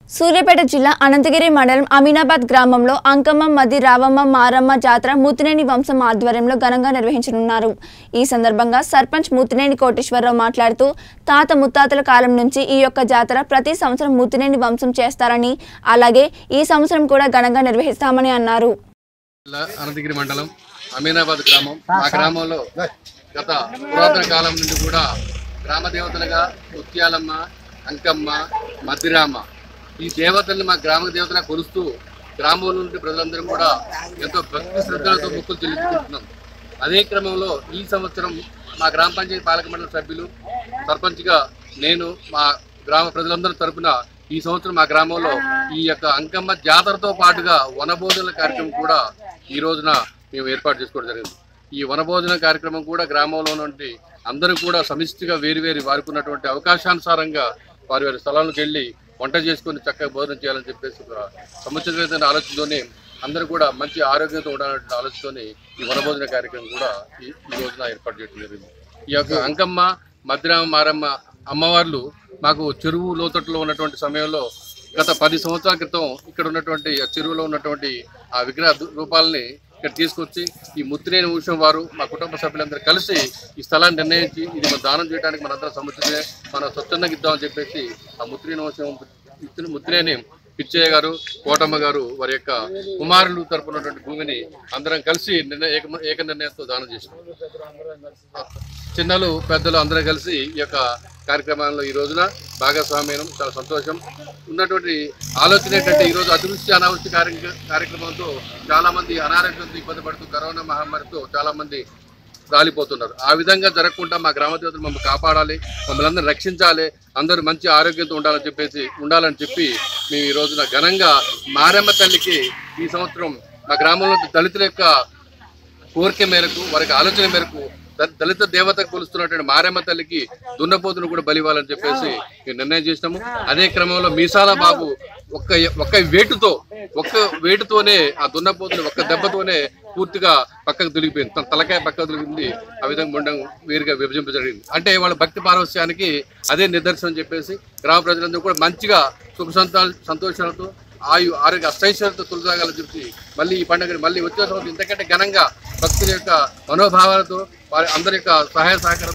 సూర్యాపేట జిల్లా అనంతగిరి మండలం అమీనాబాద్ గ్రామంలో అంకమ్మ మది రావమ్మ మారమ్మ జాతర మూతినేని వంశం ఆధ్వర్యంలో ఘనంగా నిర్వహించనున్నారు ఈ సందర్భంగా సర్పంచ్ మూతినేని కోటేశ్వరరావు మాట్లాడుతూ తాత ముత్తాతల కాలం నుంచి ఈ యొక్క జాతర ప్రతి సంవత్సరం మూతినేని వంశం చేస్తారని అలాగే ఈ సంవత్సరం కూడా ఘనంగా నిర్వహిస్తామని అన్నారు జిల్లా అనంతగిరి మండలం అమీనాబాద్ గ్రామం ఆ గ్రామంలో గత పురాతన కాలం నుండి కూడా గ్రామ దేవతలుగా ముత్యాలమ్మ అంకమ్మ మద్దిరామ ఈ దేవతల్ని మా గ్రామ దేవతగా కొలుస్తూ గ్రామం నుండి ప్రజలందరం కూడా ఎంతో భక్తి శ్రద్ధలతో మొక్కులు చెల్లించుకుంటున్నాం అదే క్రమంలో ఈ సంవత్సరం మా గ్రామ పంచాయతీ పాలక మండలి సభ్యులు సర్పంచ్గా నేను మా గ్రామ ప్రజలందరి తరపున ఈ సంవత్సరం మా గ్రామంలో ఈ యొక్క అంకమ్మ జాతరతో పాటుగా వనభోజన కార్యక్రమం కూడా ఈ రోజున మేము ఏర్పాటు చేసుకోవడం జరిగింది ఈ వనభోజన కార్యక్రమం కూడా గ్రామంలో నుండి అందరూ కూడా సమిష్టిగా వేరు వేరు వారికి ఉన్నటువంటి అవకాశానుసారంగా వారి వారి స్థలాలకు వెళ్ళి వంట చేసుకొని చక్కగా భోజనం చేయాలని చెప్పేసి ఒక సముచితమైన ఆలోచనతోనే అందరూ కూడా మంచి ఆరోగ్యంతో ఉండాలనే ఆలోచనతోని ఈ వనభోజన కార్యక్రమం కూడా ఈ ఈ రోజున ఏర్పాటు చేయడం జరిగింది ఈ యొక్క అంకమ్మ మద్రామ మారమ్మ అమ్మవార్లు మాకు చెరువు లోతట్లో ఉన్నటువంటి సమయంలో గత పది సంవత్సరాల క్రితం ఇక్కడ ఉన్నటువంటి ఆ చెరువులో ఉన్నటువంటి ఆ విగ్రహ దు- రూపాలని ఇక్కడ తీసుకొచ్చి ఈ ముత్తినేని వంశం వారు మా కుటుంబ సభ్యులందరూ కలిసి ఈ స్థలాన్ని నిర్ణయించి ఇది మన దానం చేయడానికి మనందరం సముచితమే మనం స్వచ్ఛందంగా ఇద్దామని చెప్పేసి ఆ ముత్తినేని వంశం ముత్తిని- ముత్తినేని పిచ్చయ్య గారు కోటమ్మ గారు వారి యొక్క కుమారులు తరపున ఉన్నటువంటి భూమిని అందరం కలిసి నిర్ణయ ఏక ఏక నిర్ణయంతో దానం చేసినాం చిన్నలు పెద్దలు అందరూ కలిసి ఈ యొక్క కార్యక్రమాల్లో ఈ రోజున భాగస్వామ్యం చాలా సంతోషం ఉన్నటువంటి ఆలోచన ఏంటంటే ఈ రోజు అతివృష్టి అనావృష్టి కార్య కార్యక్రమంతో చాలా మంది అనారోగ్యంతో ఇబ్బంది పడుతూ కరోనా మహమ్మారితో చాలా మంది రాలిపోతున్నారు ఆ విధంగా జరగకుండా మా గ్రామ దేవతలు మమ్మల్ని కాపాడాలి మమ్మల్ని అందరూ రక్షించాలి అందరూ మంచి ఆరోగ్యంతో ఉండాలని చెప్పేసి ఉండాలని చెప్పి మేము ఈ రోజున ఘనంగా మారమ్మ తల్లికి ఈ సంవత్సరం మా గ్రామంలో దళితుల యొక్క కోరిక మేరకు వారికి ఆలోచన మేరకు ద- దళిత దేవత కొలుస్తున్నటువంటి మారమ్మ తల్లికి దున్నపోతును కూడా బలివ్వాలని చెప్పేసి మేము నిర్ణయం చేసినాము అదే క్రమంలో మీసాల బాబు ఒక్క ఒక్క వేటుతో ఒక్క వేటుతోనే ఆ దున్నపోతుని ఒక్క దెబ్బతోనే పూర్తిగా పక్కకు తొలిగిపోయింది తన తలకాయ పక్కకు తొలిగింది ఆ విధంగా ముండం వేరుగా విభజింపజరిగింది అంటే వాళ్ళ భక్తి పారవస్యానికి అదే నిదర్శనం చెప్పేసి గ్రామ ప్రజలందరూ కూడా మంచిగా సుఖ సంతా సంతోషాలతో ఆయు ఆరోగ్య అష్టైశ్వర్యంతో తొలగాలని చెప్పి మళ్ళీ ఈ పండుగని మళ్ళీ వచ్చే సంవత్సరం ఇంతకంటే ఘనంగా భక్తుల యొక్క మనోభావాలతో వారి అందరి యొక్క సహాయ సహకారం